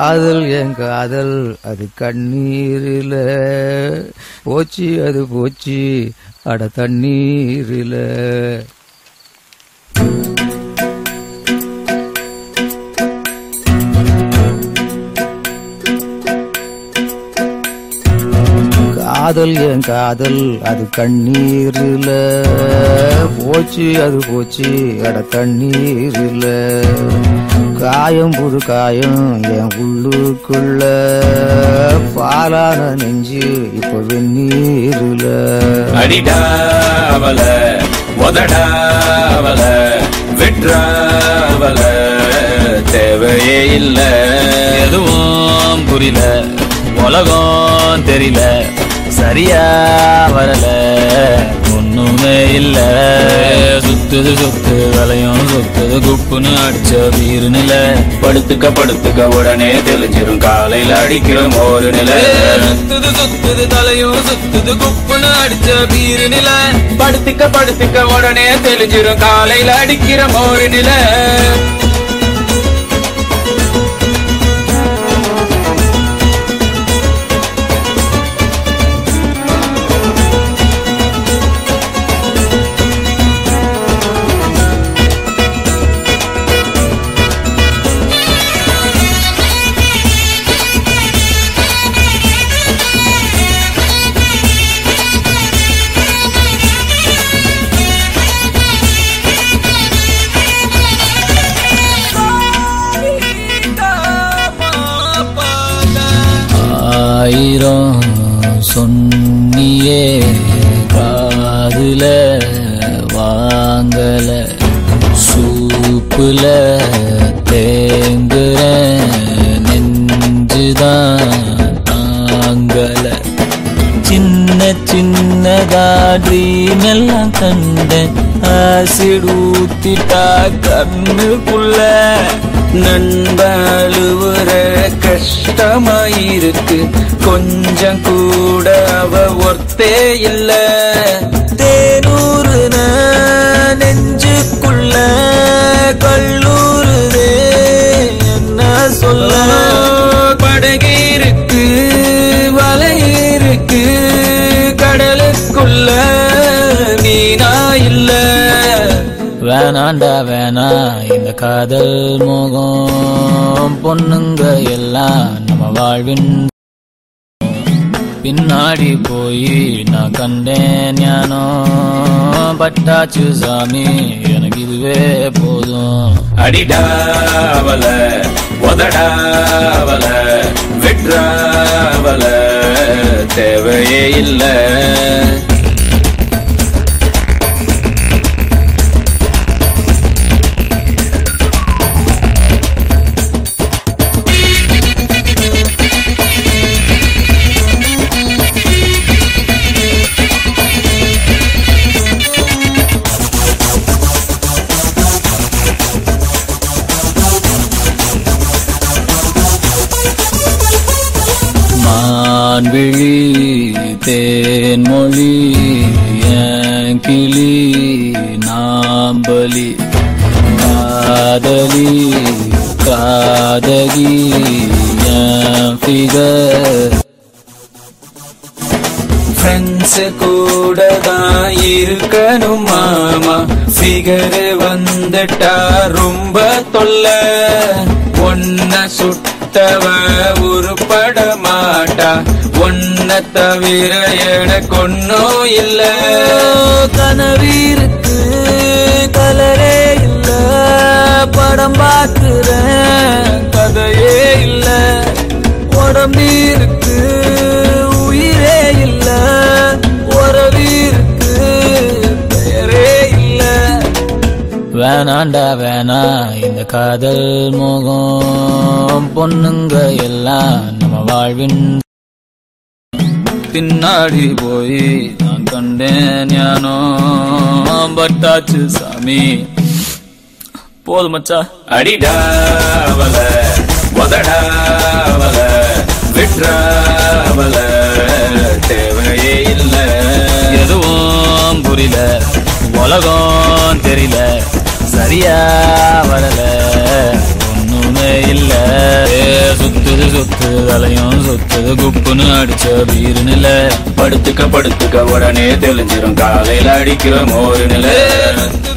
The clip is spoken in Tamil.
காதல் என் காதல் அது கண்ணீரில போச்சு அது போச்சு அட தண்ணீரில காதல் என் காதல் அது கண்ணீரில போச்சு அது போச்சு அட தண்ணீரில காயம் புது காயம் என் உள்ளுக்குள்ள பாலான நெஞ்சு இப்ப வெந்நீருல அடிடா அவல உதடா அவல விட்றா அவல தேவையே இல்ல எதுவும் புரியல உலகம் தெரியல சரியா வரல ஒண்ணுமே இல்ல சுத்துது சுத்து வலையும் சுத்துது குப்புன்னு அடிச்ச வீரு நில படுத்துக்க படுத்துக்க உடனே தெளிஞ்சிரும் காலையில அடிக்கிறோம் ஒரு நிலை சுத்துது சுத்துது தலையும் சுத்துது குப்புன்னு அடிச்ச வீரு நில படுத்துக்க படுத்துக்க உடனே தெளிஞ்சிரும் காலையில அடிக்கிற ஒரு நிலை ஆயிரம் சொன்னியே காதுல வாங்கல சூப்புல தேங்குற நெஞ்சுதான் தாங்கல சின்ன சின்னதா ட்ரீம் எல்லாம் கண்டேன் ஆசிட் ஊத்திட்டா கண்ணுக்குள்ள நண்பழுவுற கஷ்டமாயிருக்கு கொஞ்சம் கூட அவ ஒர்த்தே இல்ல தேனூறுன நெஞ்சுக்குள்ள கல்லூருதே என்ன சொல்ல படகிருக்கு வலையிருக்கு கடலுக்குள்ள நீனா இல்ல வேணாண்டா வேணா இந்த காதல் மோகம் பொண்ணுங்க எல்லாம் நம்ம வாழ்வின் பின்னாடி போய் நான் கண்டேன் ஞானோ பட்டாச்சு சாமி எனக்கு இதுவே போதும் அடிடாவல உதடாவல விட்றாவல தேவையே இல்ல மான்விழி தேன்மொழி என் கிளி நாம்பலி காதலி காதகி என் ஃபிகர் ஃப்ரெண்ட்ஸ் கூட தான் இருக்கணும் மாமா ஃபிகர் வந்துட்டா ரொம்ப தொல்ல ஒன்ன சுட்டவ உருப்பட மாட்டா ஒன்ன தவிர எனக்கு ஒன்னும் இல்ல கனவீருக்கு கலரே இல்ல படம் பார்க்கிறேன் கதையே இல்ல உடம்பீருக்கு உயிரே இல்ல உறவீருக்கு பெயரே இல்ல வேணாண்டா வேணா இந்த காதல் மோகம் பொண்ணுங்க எல்லாம் நம்ம வாழ்வின் பின்னாடி போய் நான் கண்டேன் ஞானோ பட்டாச்சு சாமி போதும் மச்சா அடிடாவல உதடாவல விட்றாவல தேவையே இல்ல எதுவும் புரியல உலகம் தெரியல சரியா வரல ஒண்ணுமே இல்ல ஏ, சுத்துது சுத்துது தலையும் சுத்துது குப்புன்னு அடிச்ச பீரு நில படுத்துக்க படுத்துக்க உடனே தெளிஞ்சிரும் காலையில அடிக்கிற மோரு நில